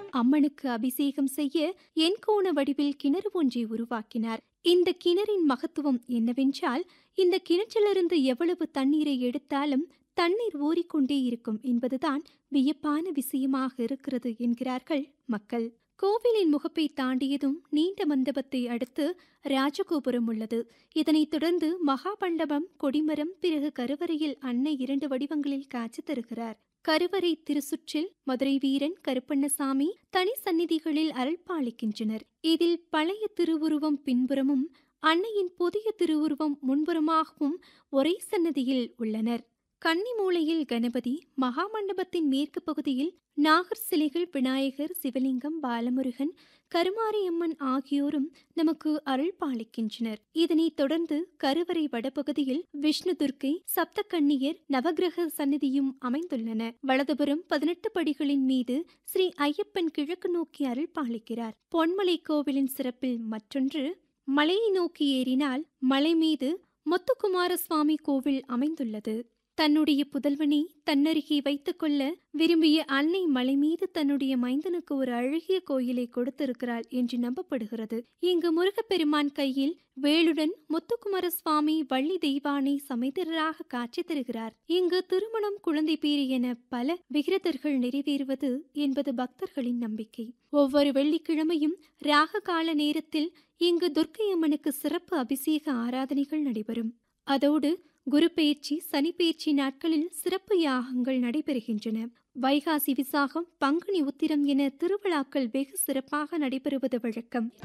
அம்மனுக்கு அபிஷேகம் செய்ய எண்கோண வடிவில் கிணறு ஒன்றை உருவாக்கினார் இந்த கிணறின் மகத்துவம் என்னவென்றால் இந்த கிணற்றிலிருந்து எவ்வளவு தண்ணீரை எடுத்தாலும் தண்ணீர் ஊறிக்கொண்டே இருக்கும் என்பதுதான் வியப்பான விஷயமாக இருக்கிறது என்கிறார்கள் மக்கள் கோவிலின் முகப்பை தாண்டியதும் நீண்ட மண்டபத்தை அடுத்து ராஜகோபுரம் உள்ளது இதனைத் தொடர்ந்து மகாமண்டபம் கொடிமரம் பிறகு கருவறையில் அன்னை இரண்டு வடிவங்களில் காட்சி தருகிறார் கருவறை திருசுற்றில் மதுரை வீரன் கருப்பண்ணசாமி தனி சந்நிதிகளில் அருள்பாலிக்கின்றனர் இதில் பழைய திருவுருவம் பின்புறமும் அன்னையின் புதிய திருவுருவம் முன்புறமாகவும் ஒரே சன்னதியில் உள்ளனர் கன்னிமூலையில் கணபதி மகாமண்டபத்தின் மேற்கு பகுதியில் நாகர் சிலைகள் விநாயகர் சிவலிங்கம் பாலமுருகன் கருமாரியம்மன் ஆகியோரும் நமக்கு அருள் பாலிக்கின்றனர் இதனைத் தொடர்ந்து கருவறை வடபகுதியில் விஷ்ணு துர்க்கை சப்த கன்னியர் நவகிரக சந்நிதியும் அமைந்துள்ளன வலதுபுறம் பதினெட்டு படிகளின் மீது ஸ்ரீ ஐயப்பன் கிழக்கு நோக்கி அருள் பாலிக்கிறார் பொன்மலை கோவிலின் சிறப்பில் மற்றொன்று மலையை நோக்கி ஏறினால் மலை மீது முத்துக்குமார சுவாமி கோவில் அமைந்துள்ளது தன்னுடைய புதல்வனை தன்னருகே வைத்துக்கொள்ள விரும்பிய அன்னை மலை மீது தன்னுடைய மைந்தனுக்கு ஒரு அழகிய கோயிலை கொடுத்திருக்கிறாள் என்று நம்பப்படுகிறது இங்கு முருகப்பெருமான் கையில் வேலுடன் முத்துக்குமார சுவாமி வள்ளி தெய்வானை சமைதராக காட்சி தருகிறார் இங்கு திருமணம் குழந்தை பேறு என பல விகிரதர்கள் நிறைவேறுவது என்பது பக்தர்களின் நம்பிக்கை ஒவ்வொரு வெள்ளிக்கிழமையும் ராக கால நேரத்தில் இங்கு துர்க்கை அம்மனுக்கு சிறப்பு அபிஷேக ஆராதனைகள் நடைபெறும் அதோடு குரு பெயர்ச்சி சனி பெயர்ச்சி நாட்களில் சிறப்பு யாகங்கள் நடைபெறுகின்றன வைகாசி விசாகம் பங்குனி உத்திரம் என திருவிழாக்கள் வெகு சிறப்பாக நடைபெறுவது வழக்கம்